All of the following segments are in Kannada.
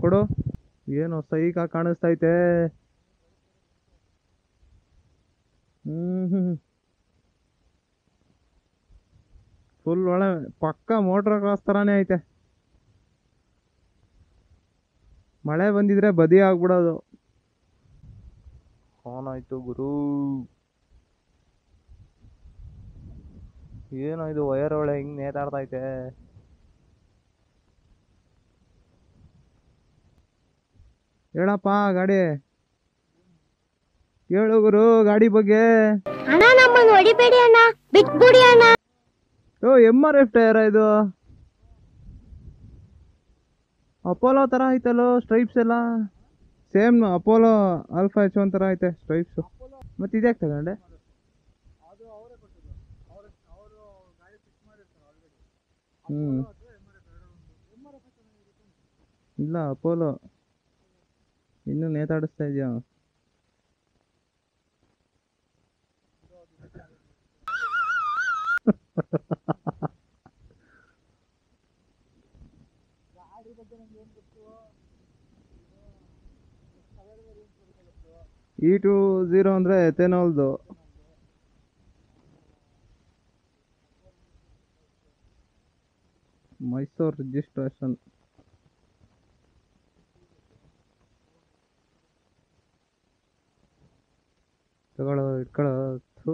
ಕೊಡು ಏನು ಸೈಕ ಕಾಣಿಸ್ತೈತೆ ಹ್ಮ್ ಫುಲ್ ಒಳ್ಳೆ ಪಕ್ಕ ಮೋಟ್ರ್ ಕ್ರಾಸ್ ಥರಾನೇ ಐತೆ ಮಳೆ ಬಂದಿದ್ರೆ ಬದಿ ಆಗ್ಬಿಡೋದು ಆಯ್ತು ಗುರು ಏನೋ ಇದು ವಯರ್ ಒಳ್ಳೆ ಹಿಂಗ್ ನೇತಾಡ್ತೈತೆ ಹೇಳಪ್ಪ ಗಾಡಿ ಹೇಳು ಗುರು ಗಾಡಿ ಬಗ್ಗೆ ಅಣ್ಣ ನಮ್ಮನ್ನು ಹೊಡಿಬೇಡಿ ಅಣ್ಣ ಬಿಟ್ಬಿಡಿ ಅಣ್ಣ ಓ ಎಮ್ ಆರ್ ಎಫ್ ಟೈರ ಇದು ಅಪೋಲೋ ಥರ ಐತಲ್ಲೋ ಸ್ಟ್ರೈಪ್ಸ್ ಎಲ್ಲ same Apollo Alpha H one ಥರ ಐತೆ ಸ್ಟ್ರೈಪ್ಸು ಮತ್ತೆ ಇದ್ಯಾಕೆ ತಗೊಂಡೆ ಹ್ಞೂ ಇಲ್ಲ ಅಪೋಲೋ ಇನ್ನೂ ನೇತಾಡಿಸ್ತಾ ಇದೆಯಾ ಇ ಟು ಝೀರೋ ಅಂದರೆ ಎಥೆನಾಲ್ದು ಮೈಸೂರು ರಿಜಿಸ್ಟ್ರೇಷನ್ ತಗೊಳ್ಳೋ ಇಟ್ಕೊಳ್ಳೋ ಥು.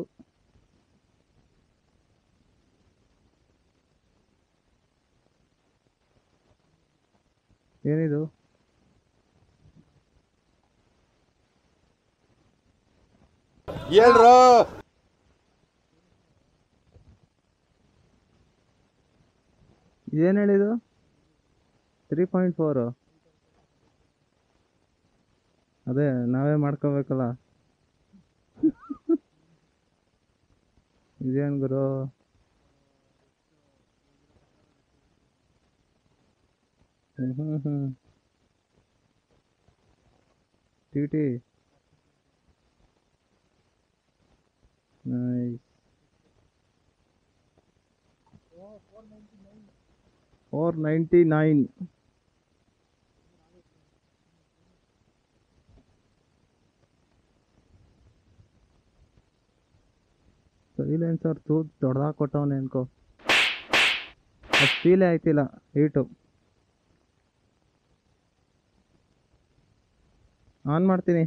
ಏನಿದು ಹೇಳ್ರೋ ಏನು ಹೇಳಿದು ತ್ರೀ ಪಾಯಿಂಟ್ ಫೋರು ಅದೇ ನಾವೇ ಮಾಡ್ಕೋಬೇಕಲ್ಲ ಇದೇನು ಗುರು ಹ್ಞೂ ಹ್ಞೂ ಹ್ಞೂ T T nice four ninety nine silencer ತೂ ದೊಡ್ಡದಾಗಿ ಕೊಟ್ಟವನೆ ಅನ್ಕೋ ಅಷ್ಟು ಫೀಲೇ ಆಯ್ತಿಲ್ಲ ಹೀಟು ಆನ್ ಮಾಡ್ತೀನಿ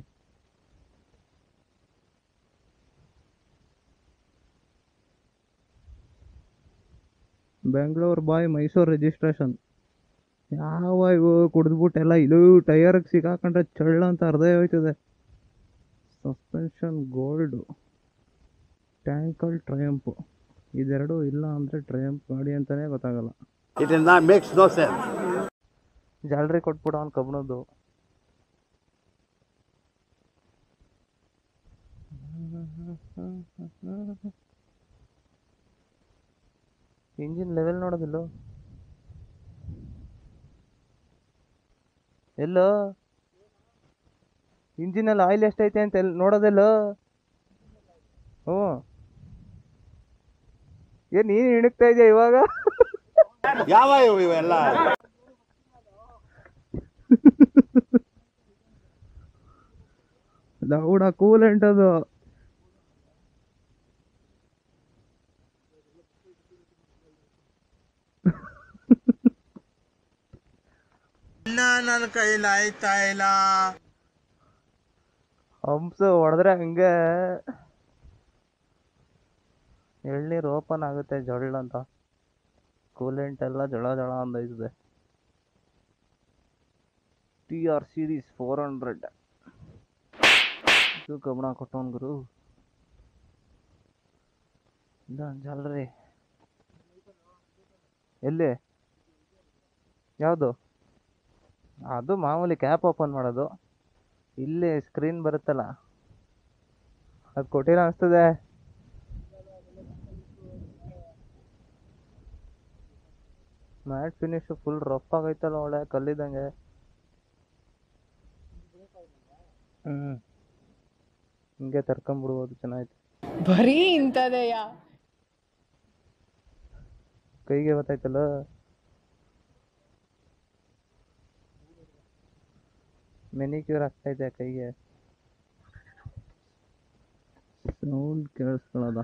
ಬೆಂಗಳೂರು ಬಾಯ್ ಮೈಸೂರು ರಿಜಿಸ್ಟ್ರೇಷನ್ ಯಾವ ಇವು ಕುಡಿದ್ಬಿಟ್ಟೆಲ್ಲ ಇದು ಟಯರ್ಗೆ ಸಿಕ್ಕಾಕೊಂಡ್ರೆ ಚಳ್ಳ ಅಂತ ಅರ್ಧ ಹೋಯ್ತದೆ ಸಸ್ಪೆನ್ಷನ್ ಗೋಲ್ಡು ಟ್ಯಾಂಕಲ್ ಟ್ರಯಂಪು ಇದೆರಡು ಇಲ್ಲ ಅಂದರೆ ಟ್ರಯಂಪ್ ಗಾಡಿ ಅಂತಲೇ ಗೊತ್ತಾಗಲ್ಲ it is not makes no sense ಜಾಲ್ರಿ ಕೊಟ್ಬಿಡ ಅವ್ನು ಕಬ್ಬಣದ್ದು ಇಂಜಿನ್ ಲೆವೆಲ್ ನೋಡೋದಿಲ್ಲ ಎಲ್ಲೋ ಇಂಜಿನಲ್ಲಿ ಆಯಿಲ್ ಎಷ್ಟೈತೆ ಅಂತ ಎಲ್ಲಿ ನೋಡೋದಿಲ್ಲ ಹ್ಞೂ ಏನು ನೀನು ಹಿಣಕ್ತಾ ಇದೆಯಾ ಇವಾಗ ಯಾವ ಇವು ಇವೆಲ್ಲ ಲೌಡ ಕೂಲೆಂಟ್ ಅದು ನನ್ನ ಕೈಲಿ ಆಯ್ತಾ ಇಲ್ಲ ಹಂಪ್ಸ್ ಹೊಡೆದ್ರೆ ಹಂಗೆ ಎಳ್ನೀರು ಓಪನ್ ಆಗುತ್ತೆ ಜೊಳ್ಳ ಅಂತ ಕೂಲೆಂಟ್ ಎಲ್ಲ ಜಳ ಜಳ ಅಂದೈತದೆ T R series four hundred ಇದು ಗಮನ ಕೊಟ್ಟವನ್ ಗುರು ಇಲ್ಲ ಜಲ್ರಿ ಎಲ್ಲಿ ಯಾವುದು ಅದು ಮಾಮೂಲಿ ಕ್ಯಾಪ್ ಓಪನ್ ಮಾಡೋದು ಇಲ್ಲಿ ಸ್ಕ್ರೀನ್ ಬರುತ್ತಲ್ಲ ಅದು ಕೊಟ್ಟಿಲ್ಲ ಅನಿಸ್ತದೆ ಮ್ಯಾಟ್ ಫಿನಿಶ್ ಫುಲ್ ರಫ್ ಆಗೈತಲ್ಲ ಒಳ್ಳೆ ಕಲ್ಲಿದಂಗೆ ಹ್ಞೂ ಹಿಂಗೆ ತರ್ಕೊಂಬಿಡ್ಬೋದು ಚೆನ್ನಾಯ್ತು ಬರೀ ಇಂಥದೆಯ ಕೈಗೆ ಗೊತ್ತಾಯ್ತಲ್ಲ ಮೆನಿಕ್ಯೂರ್ ಆಗ್ತಾ ಇದೆ ಕೈಗೆ ಸೌಂಡ್ ಕೇಳಿಸ್ಕೊಳ್ಳೋದ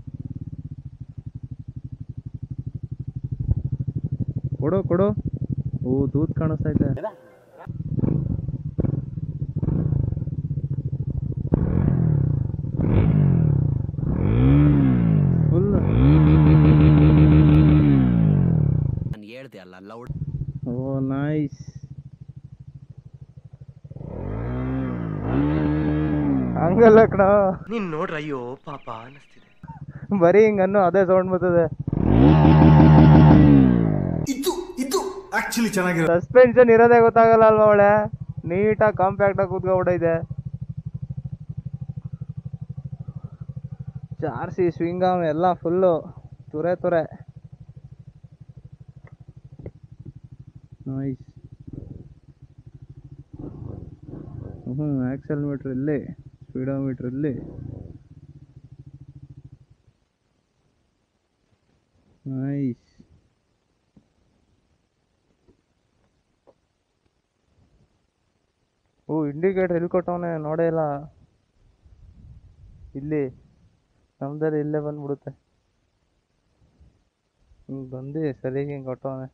ಕೊಡು ಕೊಡು ಓ ದೂತ್ ಕಾಣಿಸ್ತೈತೆ ಫುಲ್ ನಾನು ಹೇಳ್ದೆ ಅಲ್ಲ ಲೌಡ್ ಓ ನೈಸ್ ಹಂಗಲ್ಲ ಕಣ ನೀನ್ ನೋಡ್ರ ಅಯ್ಯೋ ಪಾಪ ಅನಿಸ್ತಿದೆ ಬರೀ ಹಿಂಗನ್ನು ಅದೇ ಸೌಂಡ್ ಬರ್ತದೆ ಇದು ಇದು ಆಕ್ಚುಲಿ ಚೆನ್ನಾಗಿರೋ ಸಸ್ಪೆನ್ಷನ್ ಇರೋದೇ ಗೊತ್ತಾಗಲ್ಲ ಅಲ್ವಾ ಅವಳೆ ನೀಟಾಗಿ ಕಾಂಪ್ಯಾಕ್ಟ್ ಆಗಿ ಕೂತ್ಕೊಂಡ್ಬಿಟ್ಟೈತೆ ಚಾರ್ಸಿ ಸ್ವಿಂಗಾಮ್ ಎಲ್ಲ ಫುಲ್ಲು ತುರೆ ತುರೆ ನೈಸ್ ಹ್ಞೂ ಆಕ್ಸಲ್ ಮೀಟ್ರ್ ಇಲ್ಲಿ ಸ್ಪೀಡೋಮೀಟ್ರ್ ಇಲ್ಲಿ ನೈಸ್ ಓ ಇಂಡಿಕೇಟರ್ ಎಲ್ಲಿ ಕೊಟ್ಟವನೆ ನೋಡೇ ಇಲ್ಲ ಇಲ್ಲಿ ನಮ್ದಲ್ಲಿ ಇಲ್ಲೇ ಬಂದ್ಬಿಡುತ್ತೆ ಹಿಂಗ್ ಬಂದು ಸರಿಯಾಗಿ ಹಿಂಗೆ ಕೊಟ್ಟವನೆ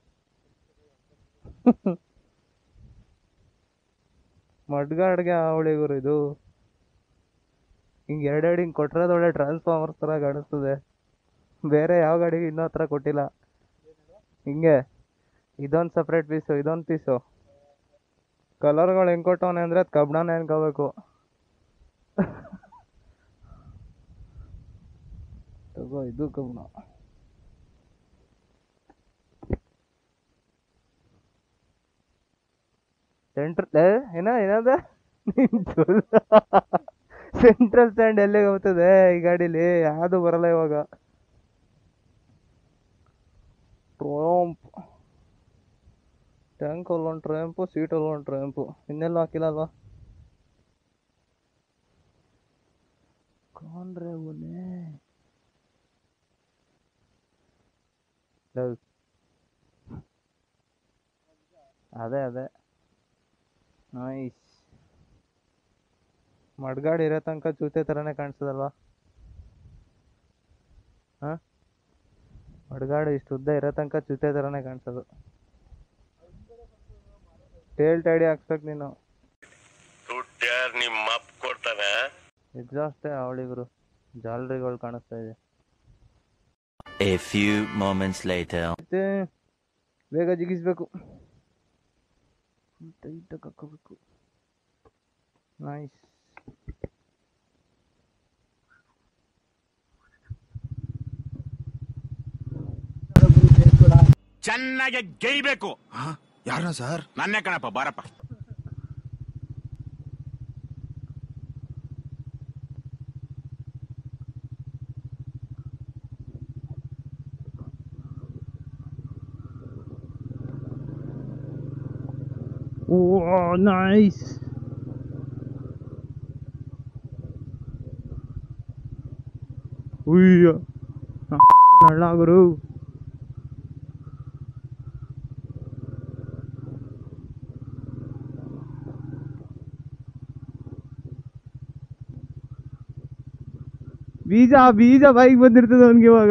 ಮಡ್ಗಾಡ್ಗೆ ಅವಳಿ ಗುರು ಇದು ಹಿಂಗೆ ಎರಡೆರಡು ಹಿಂಗೆ ಕೊಟ್ಟಿರೋದು ಒಳ್ಳೆ ಟ್ರಾನ್ಸ್ಫಾರ್ಮರ್ಸ್ ಥರ ಕಾಣಿಸ್ತದೆ ಬೇರೆ ಯಾವ ಗಾಡಿಗೆ ಇನ್ನೂ ಹತ್ರ ಕೊಟ್ಟಿಲ್ಲ ಹಿಂಗೆ ಇದೊಂದು ಸಪ್ರೇಟ್ ಪೀಸು ಇದೊಂದು ಪೀಸು ಕಲರ್ಗಳು ಹೆಂಗ್ ಕೊಟ್ಟವನೆ ಅಂದ್ರೆ ಅದು ಕಬ್ಬಣನೇ ಅನ್ಕೋಬೇಕು ತಗೋ ಇದು ಕಬ್ಬಣ ಸೆಂಟ್ರಲ್ ಏನ ಏನದ ಸೆಂಟ್ರಲ್ ಸ್ಟ್ಯಾಂಡ್ ಎಲ್ಲಿಗೆ ಹೋಗ್ತದೆ ಈ ಗಾಡೀಲಿ ಯಾವುದು ಬರಲ್ಲ ಇವಾಗ ಟ್ರೋಂಪ್ ಟ್ಯಾಂಕ್ ಅಲ್ಲಿ ಒಂದು ಟ್ರ್ಯಾಂಪು ಸೀಟಲ್ಲಿ ಒಂದು ಟ್ರ್ಯಾಂಪು ಇನ್ನೆಲ್ಲೂ ಹಾಕಿಲ್ಲ ಅಲ್ವಾ ಕಾನ್ರೆ ಉನೆ ಅದೇ ಅದೇ ನೈಸ್ ಮಡ್ಗಾಡ್ ಇರೋ ತನಕ ಚೂತೆ ಥರನೇ ಕಾಣಿಸ್ತದಲ್ವಾ ಹಾ ಮಡ್ಗಾಡು ಇಷ್ಟು ಉದ್ದ ಇರೋ ತನಕ ಚೂತೆ ಥರನೇ ಕಾಣಿಸೋದು ಟೇಲ್ ಟೈಡಿ ಹಾಕ್ಸ್ಬೇಕು ನೀನು ದುಡ್ಡ್ಯಾರ್ ನಿಮ್ಮ ಅಪ್ಪ ಕೊಡ್ತಾನೆ ಎಕ್ಸಾಸ್ಟೇ ಅವಳಿಗರು ಜಾಲರಿಗಳು ಕಾಣಿಸ್ತಾ ಇದೆ A few moments later. ಮತ್ತೆ ಬೇಗ ಜಿಗಿಸ್ಬೇಕು ಟೈಟಾಗಿ ಹಾಕೋಬೇಕು ನೈಸ್ ಚೆನ್ನಾಗಿ ಗೇಯ್ಬೇಕು ಯಾರನ್ನ ಸರ್ ನನ್ನೇ ಕಣಪ್ಪ ಬಾರಪ್ಪ ಓ ನೈಸ್ ಉಯ್ಯ ನಳ್ಳ ಗುರು ಬೀಜ ಬೀಜ ಬೈಕ್ ಬಂದಿರ್ತದೆ ಅವನಿಗೆ ಇವಾಗ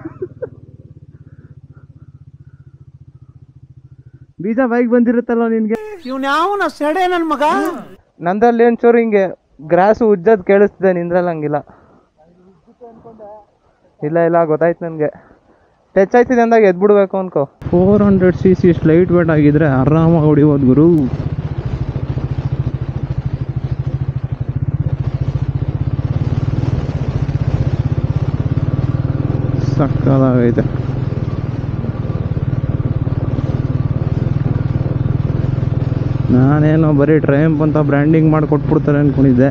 ಬೀಜ ಬೈಕ್ ಬಂದಿರುತ್ತಲ್ಲ ನಿನ್ಗೆ ನಂದಲ್ಲಿ ಒಂಚೂರು ಹಿಂಗೆ ಗ್ರಾಸ್ ಉಜ್ಜದ್ ಕೇಳಿಸ್ತಿದೆ ನಿಂದ್ರಲ್ಲಿ ಹಂಗಿಲ್ಲ ಇಲ್ಲ ಇಲ್ಲ ಗೊತ್ತಾಯ್ತು ನನಗೆ ಟಚ್ ಆಯ್ತಿದೆ ಅಂದಾಗ ಎದ್ಬಿಡ್ಬೇಕು ಅನ್ಕೋ four hundred C C light weight ಆಗಿದ್ರೆ ಆರಾಮಾಗಿ ಹೊಡಿಬೋದು ಗುರು ಸಕ್ಕದಾಗೈತೆ ನಾನೇನೋ ಬರೀ ಟ್ರಯಂಪ್ ಅಂತ ಬ್ರ್ಯಾಂಡಿಂಗ್ ಮಾಡಿ ಕೊಟ್ಬಿಡ್ತಾರೆ ಅನ್ಕೊಂಡಿದ್ದೆ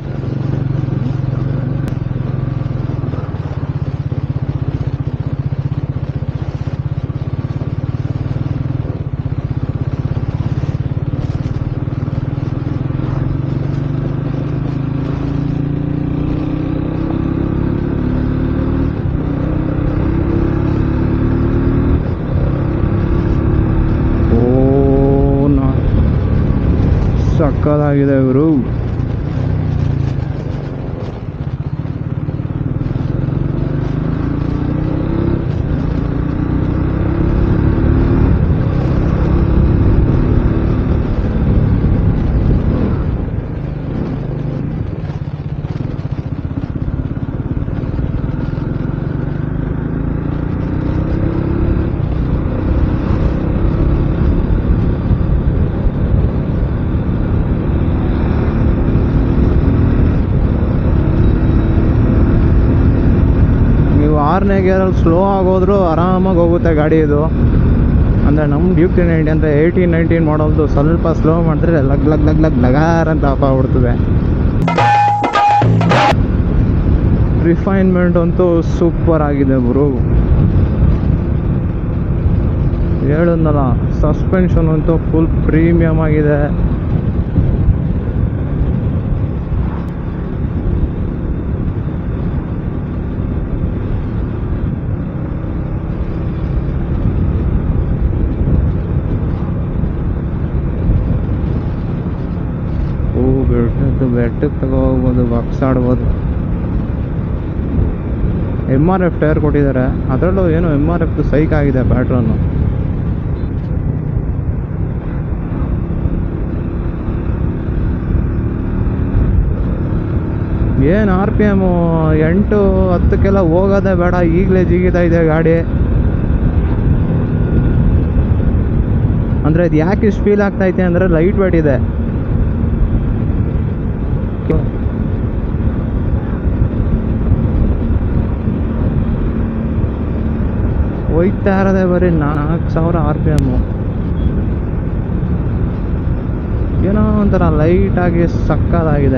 ಓ ನಾ ಸಕ್ಕದಾಗಿ ಆಗಿದೆ ಇವರು ನೀವು ಆರನೇ ಗೇರಲ್ಲಿ ಸ್ಲೋ ಆಗೋದ್ರೂ ಆರಾಮಾಗಿ ಹೋಗುತ್ತೆ ಗಾಡಿ ಇದು ಅಂದರೆ ನಮ್ಮ ಡ್ಯೂಕ್ ನೈಂಟಿ ಅಂದರೆ ಏಯ್ಟೀನ್ ನೈನ್ಟೀನ್ ಮಾಡಲ್ದು ಸ್ವಲ್ಪ ಸ್ಲೋ ಮಾಡಿದ್ರೆ ಲಗ್ ಲಗ್ ಲಗ್ ಲಗ್ ಲಗಾರ್ ಅಂತ ಆಫ್ ಆಗ್ಬಿಡ್ತದೆ ರಿಫೈನ್ಮೆಂಟ್ ಅಂತೂ ಸೂಪರ್ ಆಗಿದೆ ಬ್ರೋ ಹೇಳಿದ್ನಲ್ಲ ಸಸ್ಪೆನ್ಷನ್ ಅಂತೂ ಫುಲ್ ಪ್ರೀಮಿಯಮ್ ಆಗಿದೆ ಓ ಬೆಟ್ಟದ್ದು ಬೆಟ್ಟಕ್ಕೆ ತಗೋ ಹೋಗ್ಬೋದು ಬಾಕ್ಸ್ ಆಡ್ಬೋದು ಎಮ್ ಆರ್ ಎಫ್ ಟೈರ್ ಕೊಟ್ಟಿದ್ದಾರೆ ಅದರಲ್ಲೂ ಏನೋ ಎಮ್ ಆರ್ ಎಫ್ದು ಸೈಕ್ ಆಗಿದೆ ಪ್ಯಾಟ್ರನ್ನು ಏನು ಆರ್ ಪಿ ಎಮ್ಮು ಎಂಟು ಹತ್ತಕ್ಕೆಲ್ಲ ಹೋಗೋದೇ ಬೇಡ ಈಗಲೇ ಜಿಗಿತಾ ಇದೆ ಗಾಡಿ ಅಂದರೆ ಇದು ಯಾಕೆ ಇಷ್ಟು ಫೀಲ್ ಆಗ್ತೈತೆ ಅಂದರೆ ಲೈಟ್ ವೇಟ್ ಇದೆ ಹೋಯ್ತಾ ಇರೋದೇ ಬರೀ ನಾಲ್ಕು ಸಾವಿರ ಆರ್ ಪಿ ಎಮ್ಮು ಏನೋ ಒಂಥರ ಲೈಟಾಗಿ ಸಕ್ಕದಾಗಿದೆ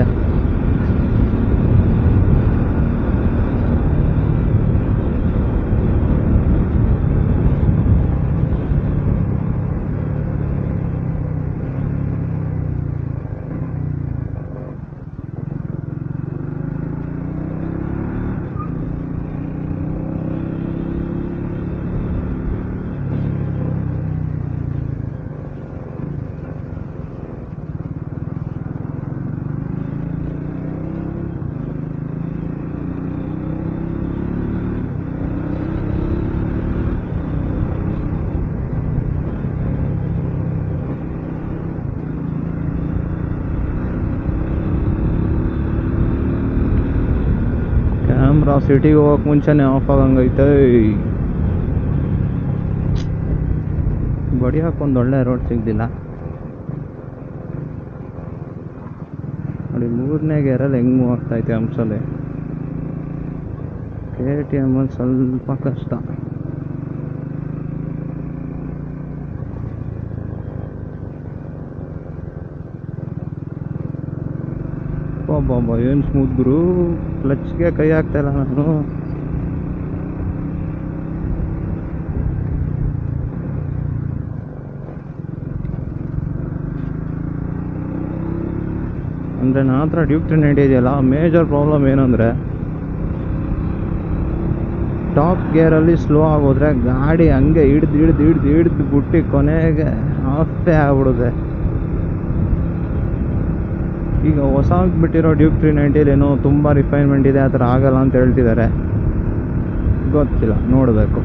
ಕ್ಯಾಮ್ರಾ ಸಿಟಿಗೆ ಹೋಗಕ್ಕೆ ಮುಂಚೆನೆ ಆಫ್ ಆಗಂಗೈತೆ ಬಡಿಯೋಕೆ ಒಂದು ಒಳ್ಳೆ ರೋಡ್ ಸಿಗ್ದಿಲ್ಲ ನೋಡಿ ಮೂರನೇ ಗೇರಲ್ಲಿ ಹೆಂಗೆ ಮೂವ್ ಆಗ್ತೈತೆ ಅಂಶಲ್ಲಿ ಕೆ ಟಿ ಎಮ್ಮಲ್ಲಿ ಸ್ವಲ್ಪ ಕಷ್ಟ ಒಬ್ಬೊಬ್ಬ ಏನು ಸ್ಮೂತ್ ಗುರು ಕ್ಲಚ್ಗೆ ಕೈ ಹಾಕ್ತಾ ಇಲ್ಲ ನಾನು ಅಂದರೆ ನನ್ನ ಹತ್ರ ಡ್ಯೂಕ್ ತ್ರೀ ನೈಂಟಿ ಇದೆಯಲ್ಲ ಮೇಜರ್ ಪ್ರಾಬ್ಲಮ್ ಏನಂದರೆ ಟಾಪ್ ಗೇರಲ್ಲಿ ಸ್ಲೋ ಆಗೋದ್ರೆ ಗಾಡಿ ಹಂಗೆ ಹಿಡ್ದು ಹಿಡ್ದು ಹಿಡ್ದು ಹಿಡ್ದು ಬಿಟ್ಟು ಕೊನೆಗೆ ಆಫೇ ಆಗ್ಬಿಡುತ್ತೆ ಈಗ ಹೊಸ ಬಿಟ್ಟಿರೋ ಡ್ಯೂಕ್ ತ್ರೀ ನೈಂಟಿಲಿ ಏನೋ ತುಂಬ ರಿಫೈನ್ಮೆಂಟ್ ಇದೆ ಆ ಥರ ಆಗಲ್ಲ ಅಂತ ಹೇಳ್ತಿದ್ದಾರೆ ಗೊತ್ತಿಲ್ಲ ನೋಡಬೇಕು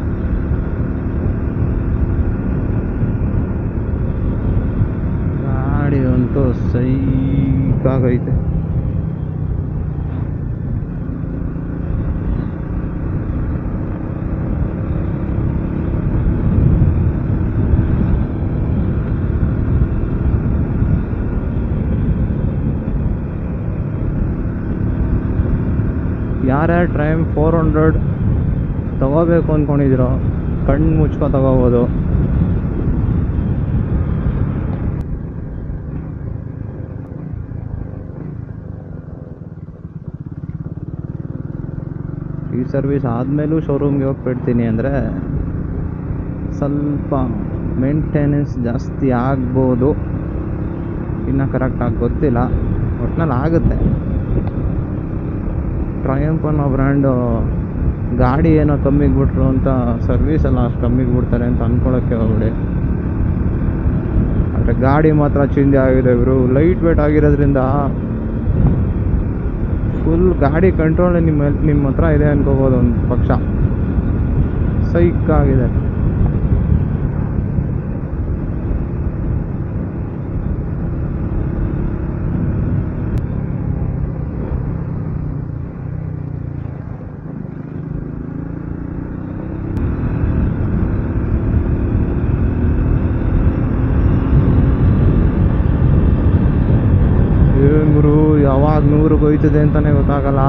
ಗಾಡಿ ಅಂತೂ ಸೈಕಾಗೈತೆ ಯಾರ್ಯಾರು ಟ್ರೈಮ್ ಫೋರ್ ಹಂಡ್ರೆಡ್ ತಗೋಬೇಕು ಅಂದ್ಕೊಂಡಿದ್ದೀರೋ ಕಣ್ಣು ಮುಚ್ಕೊ ತಗೋಬೋದು ಈ ಸರ್ವಿಸ್ ಆದಮೇಲೂ ಶೋರೂಮ್ಗೆ ಹೋಗಿ ಬಿಡ್ತೀನಿ ಅಂದರೆ ಸ್ವಲ್ಪ ಮೇಂಟೆನೆನ್ಸ್ ಜಾಸ್ತಿ ಆಗ್ಬೋದು ಇನ್ನು ಕರೆಕ್ಟಾಗಿ ಗೊತ್ತಿಲ್ಲ ಒಟ್ನಲ್ಲಿ ಆಗುತ್ತೆ ಟ್ರಯಂಪ್ ಅನ್ನೋ ಬ್ರ್ಯಾಂಡು ಗಾಡಿ ಏನೋ ಕಮ್ಮಿಗೆ ಬಿಟ್ರು ಅಂತ ಸರ್ವಿಸ್ ಎಲ್ಲ ಅಷ್ಟು ಕಮ್ಮಿಗೆ ಬಿಡ್ತಾರೆ ಅಂತ ಅಂದ್ಕೊಳಕ್ಕೆ ಹೋಗ್ಬಿಡಿ ಆದರೆ ಗಾಡಿ ಮಾತ್ರ ಚೇಂಜ್ ಆಗಿದೆ ಇವರು ಲೈಟ್ ವೇಟ್ ಆಗಿರೋದ್ರಿಂದ ಫುಲ್ ಗಾಡಿ ಕಂಟ್ರೋಲ್ ನಿಮ್ಮ ನಿಮ್ಮ ಹತ್ರ ಇದೆ ಅನ್ಕೋಬೋದು ಒಂದು ಪಕ್ಷ ಸೈಕ್ ಆಗಿದೆ ಏನ್ ಗುರು ಯಾವಾಗ ನೂರಿಗೆ ಹೋಯ್ತದೆ ಅಂತಾನೆ ಗೊತ್ತಾಗಲ್ಲ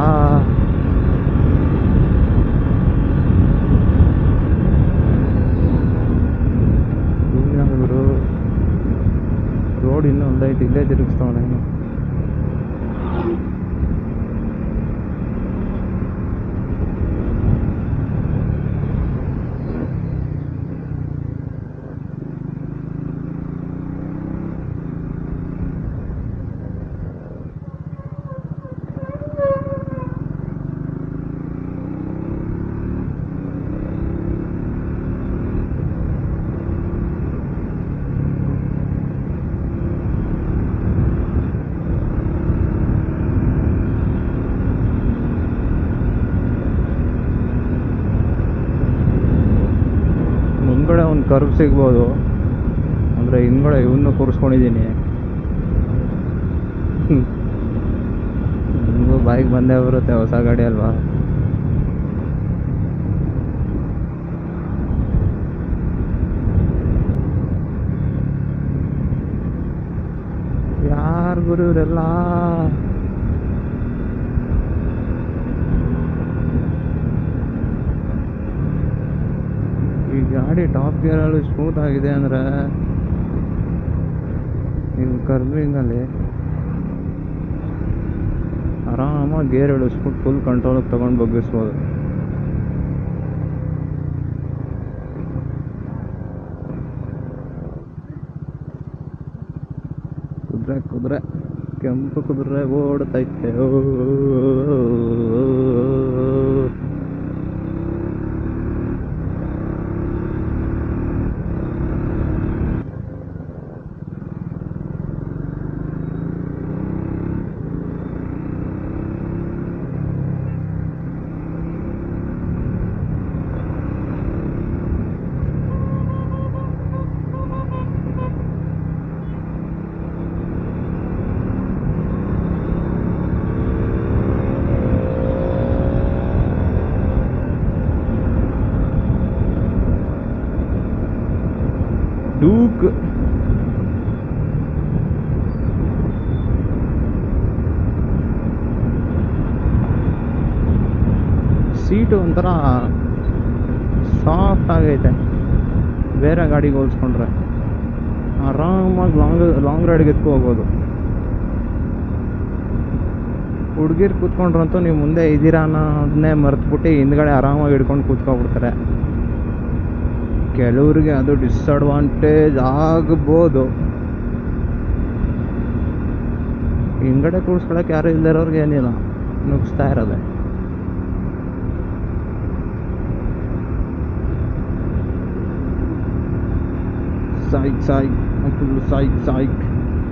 ಏನ್ ಗುರು ರೋಡ್ ಇನ್ನೂ ಒಂದೈತೆ ಇಲ್ಲೇ ತಿರುಗಿಸ್ತಾವನೆ ಇನ್ನು ಮುಂದ್ಗಡೆ ಒಂದು ಕರ್ವ್ ಸಿಗ್ಬೋದು ಅಂದರೆ ಹಿಂದ್ಗಡೆ ಇವನ್ನ ಕೂರಿಸ್ಕೊಂಡಿದ್ದೀನಿ ನಿಮಗೂ ಬೈಕ್ ಬಂದೇ ಬರುತ್ತೆ ಹೊಸ ಗಾಡಿ ಅಲ್ವಾ ಯಾರು ಗುರು ಇವರೆಲ್ಲ ಈ ಗಾಡಿ ಟಾಪ್ ಗೇರಲ್ಲೂ ಸ್ಮೂತ್ ಆಗಿದೆ ಅಂದರೆ ನೀವು ಕರ್ವಿಂಗಲ್ಲಿ ಆರಾಮಾಗಿ ಗೇರ್ ಇಳಿಸ್ಬಿಟ್ಟು ಫುಲ್ ಕಂಟ್ರೋಲಿಗೆ ತೊಗೊಂಡು ಬಗ್ಗಿಸ್ಬೋದು ಕುದುರೆ ಕುದುರೆ ಕೆಂಪು ಕುದುರೆ ಓಡ್ತೈತೆ ಓ ಡೂಕ್ ಸೀಟು ಒಂಥರ ಸಾಫ್ಟ್ ಆಗೈತೆ ಬೇರೆ ಗಾಡಿಗೆ ಹೋಲಿಸ್ಕೊಂಡ್ರೆ ಆರಾಮಾಗಿ ಲಾಂಗ್ ಲಾಂಗ್ ರೈಡ್ಗೆ ಎತ್ಕೊ ಹೋಗ್ಬೋದು ಹುಡುಗಿರು ಕೂತ್ಕೊಂಡ್ರಂತೂ ನೀವು ಮುಂದೆ ಇದ್ದೀರಾ ಅನ್ನೋದನ್ನೇ ಮರೆತ್ಬಿಟ್ಟು ಹಿಂದ್ಗಡೆ ಆರಾಮಾಗಿ ಹಿಡ್ಕೊಂಡು ಕೂತ್ಕೊಬಿಡ್ತಾರೆ ಕೆಲವ್ರಿಗೆ ಅದು ಡಿಸ್ಅಡ್ವಾಂಟೇಜ್ ಆಗ್ಬೋದು ಹಿಂದ್ಗಡೆ ಕೂರಿಸ್ಕೊಳಕ್ಕೆ ಯಾರು ಇಲ್ದಿರೋರ್ಗೆ ಏನಿಲ್ಲ ನುಗ್ಸ್ತಾ ಇರೋದೆ ಸಾಯ್ಕ್ ಸಾಯ್ಕ್ ಫುಲ್ ಸಾಯ್ಕ್ ಸಾಯ್ಕ್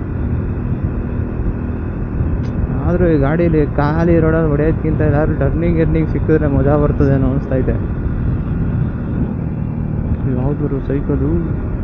ಆದರೂ ಈ ಗಾಡೀಲಿ ಖಾಲಿ ರೋಡಲ್ಲಿ ಹೊಡೆಯೋದ್ಕಿಂತ ಎಲ್ಲಾದ್ರೂ ಟರ್ನಿಂಗ್ ಎರ್ನಿಂಗ್ ಸಿಕ್ಕಿದ್ರೆ ಮಜಾ ಬರ್ತದೇನೋ ಅನಿಸ್ತೈತೆ ಯಾವ್ದು ಸೈಕಲು